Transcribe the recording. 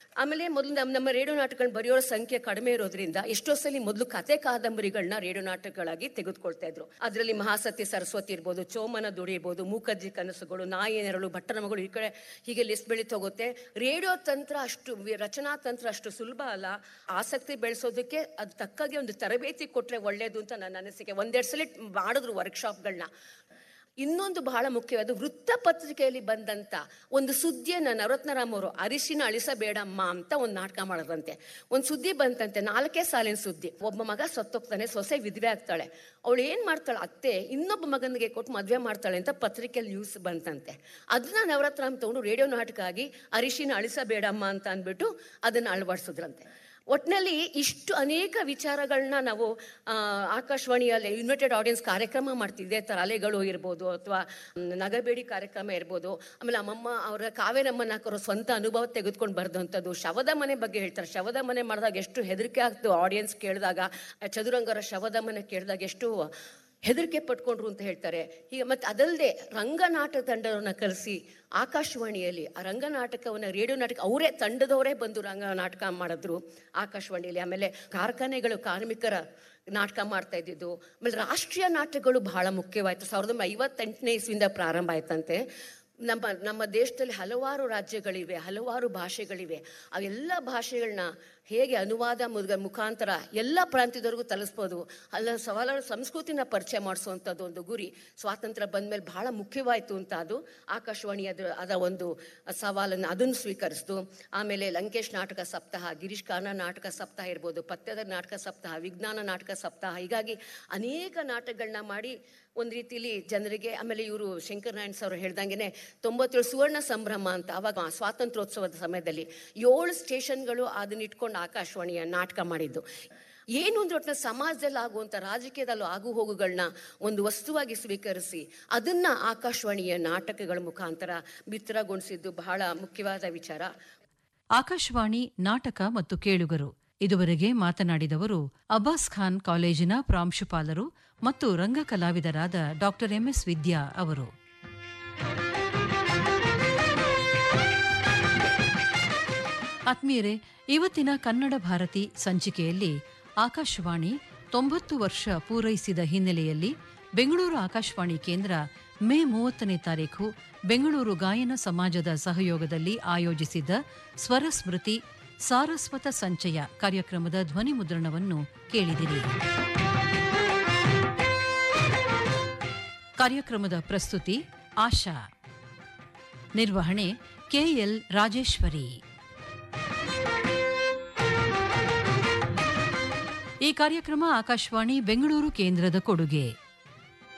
ಆಮೇಲೆ ಮೊದಲು ನಮ್ಮ ನಮ್ಮ ರೇಡಿಯೋ ನಾಟಕಗಳನ್ನ ಬರೆಯೋರ ಸಂಖ್ಯೆ ಕಡಿಮೆ ಇರೋದ್ರಿಂದ ಎಷ್ಟೋ ಸಲ ಮೊದಲು ಕತೆ ಕಾದಂಬರಿಗಳನ್ನ ರೇಡಿಯೋ ನಾಟಕಗಳಾಗಿ ತೆಗೆದುಕೊಳ್ತಾ ಇದ್ರು ಅದರಲ್ಲಿ ಮಹಾಸತಿ ಸರಸ್ವತಿ ಇರ್ಬೋದು ಚೋಮನ ದುಡಿ ಇರ್ಬೋದು ಮೂಕಜ್ಜಿ ಕನಸುಗಳು ನಾಯಿ ನೆರಳು ಭಟ್ಟನ ಮಗಳು ಈ ಕಡೆ ಹೀಗೆ ಲಿಸ್ಟ್ ಬೆಳೀತಾ ಹೋಗುತ್ತೆ ರೇಡಿಯೋ ತಂತ್ರ ಅಷ್ಟು ವಿ- ರಚನಾ ತಂತ್ರ ಅಷ್ಟು ಸುಲಭ ಅಲ್ಲ ಆಸಕ್ತಿ ಬೆಳೆಸೋದಕ್ಕೆ ಅದು ತಕ್ಕಾಗಿ ಒಂದು ತರಬೇತಿ ಕೊಟ್ಟರೆ ಒಳ್ಳೆಯದು ಅಂತ ನನ್ನ ಅನಿಸಿಕೆ ಒಂದೆರಡು ಸಲ ಮಾಡಿದ್ರು ವರ್ಕ್ಶಾಪ್ಗಳನ್ನ ಇನ್ನೊಂದು ಬಹಳ ಮುಖ್ಯವಾದ ವೃತ್ತಪತ್ರಿಕೆಯಲ್ಲಿ ಬಂದಂತ ಒಂದು ಸುದ್ದಿಯನ್ನ ನವರತ್ನರಾಮ್ ಅವರು ಅರಿಶಿನ ಅಳಿಸಬೇಡಮ್ಮ ಅಂತ ಒಂದು ನಾಟಕ ಮಾಡಿದ್ರಂತೆ ಒಂದು ಸುದ್ದಿ ಬಂತಂತೆ ನಾಲ್ಕೇ ಸಾಲಿನ ಸುದ್ದಿ ಒಬ್ಬ ಮಗ ಸತ್ತೋಗ್ತಾನೆ ಸೊಸೆ ವಿಧವೆ ಆಗ್ತಾಳೆ ಅವಳು ಏನ್ ಮಾಡ್ತಾಳೆ ಅತ್ತೆ ಇನ್ನೊಬ್ಬ ಮಗನಿಗೆ ಕೊಟ್ಟು ಮದ್ವೆ ಮಾಡ್ತಾಳೆ ಅಂತ ಪತ್ರಿಕೆಯಲ್ಲಿ ನ್ಯೂಸ್ ಬಂತಂತೆ ಅದನ್ನ ನವರತ್ನರಾಮ್ ತಗೊಂಡು ರೇಡಿಯೋ ನಾಟಕ ಆಗಿ ಅರಿಶಿನ ಅಳಿಸಬೇಡಮ್ಮ ಅಂತ ಅಂದ್ಬಿಟ್ಟು ಅದನ್ನ ಅಳವಡಿಸಿದ್ರಂತೆ ಒಟ್ಟಿನಲ್ಲಿ ಇಷ್ಟು ಅನೇಕ ವಿಚಾರಗಳನ್ನ ನಾವು ಆ, ಆಕಾಶವಾಣಿಯಲ್ಲಿ ಯುನೈಟೆಡ್ ಆಡಿಯನ್ಸ್ ಕಾರ್ಯಕ್ರಮ ಮಾಡ್ತಿದ್ದೆ ಥರ ಅಲೆಗಳು ಇರ್ಬೋದು ಅಥವಾ ನಗಬೇಡಿ ಕಾರ್ಯಕ್ರಮ ಇರ್ಬೋದು ಆಮೇಲೆ ಅಮ್ಮಮ್ಮ ಅವರ ಕಾವೇರಮ್ಮನ ಹಾಕೋರು ಸ್ವಂತ ಅನುಭವ ತೆಗೆದುಕೊಂಡು ಬರ್ದಂಥದ್ದು ಶವದ ಮನೆ ಬಗ್ಗೆ ಹೇಳ್ತಾರೆ ಶವದ ಮನೆ ಮಾಡಿದಾಗ ಎಷ್ಟು ಹೆದರಿಕೆ ಆಗ್ತು ಆಡಿಯನ್ಸ್ ಕೇಳಿದಾಗ ಚದುರಂಗರ ಶವದ ಮನೆ ಕೇಳಿದಾಗ ಎಷ್ಟು ಹೆದರಿಕೆ ಪಟ್ಕೊಂಡ್ರು ಅಂತ ಹೇಳ್ತಾರೆ ಹೀಗೆ ಮತ್ತೆ ಅದಲ್ಲದೆ ರಂಗನಾಟಕ ತಂಡವನ್ನ ಕರೆಸಿ ಆಕಾಶವಾಣಿಯಲ್ಲಿ ಆ ರಂಗನಾಟಕವನ್ನ ರೇಡಿಯೋ ನಾಟಕ ಅವರೇ ತಂಡದವರೇ ಬಂದು ರಂಗ ನಾಟಕ ಮಾಡಿದ್ರು ಆಕಾಶವಾಣಿಯಲ್ಲಿ ಆಮೇಲೆ ಕಾರ್ಖಾನೆಗಳು ಕಾರ್ಮಿಕರ ನಾಟಕ ಮಾಡ್ತಾ ಇದ್ದಿದ್ದು ಆಮೇಲೆ ರಾಷ್ಟ್ರೀಯ ನಾಟಕಗಳು ಬಹಳ ಮುಖ್ಯವಾಯಿತು ಸಾವಿರದ ಒಂಬೈನೂರ ಐವತ್ತೆಂಟನೇ ಇಸ್ವಿಯಿಂದ ಪ್ರಾರಂಭ ಆಯ್ತಂತೆ ನಮ್ಮ ನಮ್ಮ ದೇಶದಲ್ಲಿ ಹಲವಾರು ರಾಜ್ಯಗಳಿವೆ ಹಲವಾರು ಭಾಷೆಗಳಿವೆ ಅವೆಲ್ಲ ಭಾಷೆಗಳನ್ನ ಹೇಗೆ ಅನುವಾದ ಮುಗ- ಮುಖಾಂತರ ಎಲ್ಲ ಪ್ರಾಂತ್ಯದವರೆಗೂ ತಲುಸ್ಬೋದು ಅಲ್ಲ ಸವಾಲಾರು ಸಂಸ್ಕೃತಿನ ಪರಿಚಯ ಮಾಡಿಸುವಂಥದ್ದು ಒಂದು ಗುರಿ ಸ್ವಾತಂತ್ರ್ಯ ಬಂದ್ಮೇಲೆ ಬಹಳ ಮುಖ್ಯವಾಯಿತು ಅಂತ ಅದು ಆಕಾಶವಾಣಿ ಅದ್ರ ಅದರ ಒಂದು ಸವಾಲನ್ನು ಅದನ್ನು ಸ್ವೀಕರಿಸಿತು ಆಮೇಲೆ ಲಂಕೇಶ್ ನಾಟಕ ಸಪ್ತಾಹ ಗಿರೀಶ್ ಕಾರ್ನ ನಾಟಕ ಸಪ್ತಾಹ ಇರ್ಬೋದು ಪತ್ಯದ ನಾಟಕ ಸಪ್ತಾಹ ವಿಜ್ಞಾನ ನಾಟಕ ಸಪ್ತಾಹ ಹೀಗಾಗಿ ಅನೇಕ ನಾಟಕಗಳನ್ನ ಮಾಡಿ ಒಂದು ರೀತಿಲಿ ಜನರಿಗೆ ಆಮೇಲೆ ಇವರು ಶಂಕರ್ ನಾರಾಯಣ್ ಸರ್ ಹೇಳ್ದಂಗೆನೆ ತೊಂಬತ್ತೇಳು ಸುವರ್ಣ ಸಂಭ್ರಮ ಅಂತ ಅವಾಗ ಸ್ವಾತಂತ್ರ್ಯೋತ್ಸವದ ಸಮಯದಲ್ಲಿ ಏಳು ಸ್ಟೇಷನ್ಗಳು ಅದನ್ನ ಇಟ್ಕೊಂಡು ಆಕಾಶವಾಣಿಯ ನಾಟಕ ಮಾಡಿದ್ದು ಏನು ಅಂದ್ರೆ ಒಟ್ಟಿನ ಸಮಾಜದಲ್ಲಿ ಆಗುವಂಥ ರಾಜಕೀಯದಲ್ಲೂ ಆಗು ಹೋಗುಗಳನ್ನ ಒಂದು ವಸ್ತುವಾಗಿ ಸ್ವೀಕರಿಸಿ ಅದನ್ನ ಆಕಾಶವಾಣಿಯ ನಾಟಕಗಳ ಮುಖಾಂತರ ಬಿತ್ತರಗೊಳಿಸಿದ್ದು ಬಹಳ ಮುಖ್ಯವಾದ ವಿಚಾರ ಆಕಾಶವಾಣಿ ನಾಟಕ ಮತ್ತು ಕೇಳುಗರು ಇದುವರೆಗೆ ಮಾತನಾಡಿದವರು ಅಬ್ಬಾಸ್ ಖಾನ್ ಕಾಲೇಜಿನ ಪ್ರಾಂಶುಪಾಲರು ಮತ್ತು ರಂಗ ಕಲಾವಿದರಾದ ಡಾಕ್ಟರ್ ಎಂಎಸ್ ವಿದ್ಯಾ ಅವರು ಆತ್ಮೀಯರೇ ಇವತ್ತಿನ ಕನ್ನಡ ಭಾರತಿ ಸಂಚಿಕೆಯಲ್ಲಿ ಆಕಾಶವಾಣಿ ತೊಂಬತ್ತು ವರ್ಷ ಪೂರೈಸಿದ ಹಿನ್ನೆಲೆಯಲ್ಲಿ ಬೆಂಗಳೂರು ಆಕಾಶವಾಣಿ ಕೇಂದ್ರ ಮೇ ಮೂವತ್ತನೇ ತಾರೀಖು ಬೆಂಗಳೂರು ಗಾಯನ ಸಮಾಜದ ಸಹಯೋಗದಲ್ಲಿ ಆಯೋಜಿಸಿದ್ದ ಸ್ವರ ಸ್ಮೃತಿ ಸಾರಸ್ವತ ಸಂಚಯ ಕಾರ್ಯಕ್ರಮದ ಧ್ವನಿ ಮುದ್ರಣವನ್ನು ಕೇಳಿದಿರಿ ಕಾರ್ಯಕ್ರಮದ ಪ್ರಸ್ತುತಿ ಆಶಾ ನಿರ್ವಹಣೆ ಕೆಎಲ್ ರಾಜೇಶ್ವರಿ ಈ ಕಾರ್ಯಕ್ರಮ ಆಕಾಶವಾಣಿ ಬೆಂಗಳೂರು ಕೇಂದ್ರದ ಕೊಡುಗೆ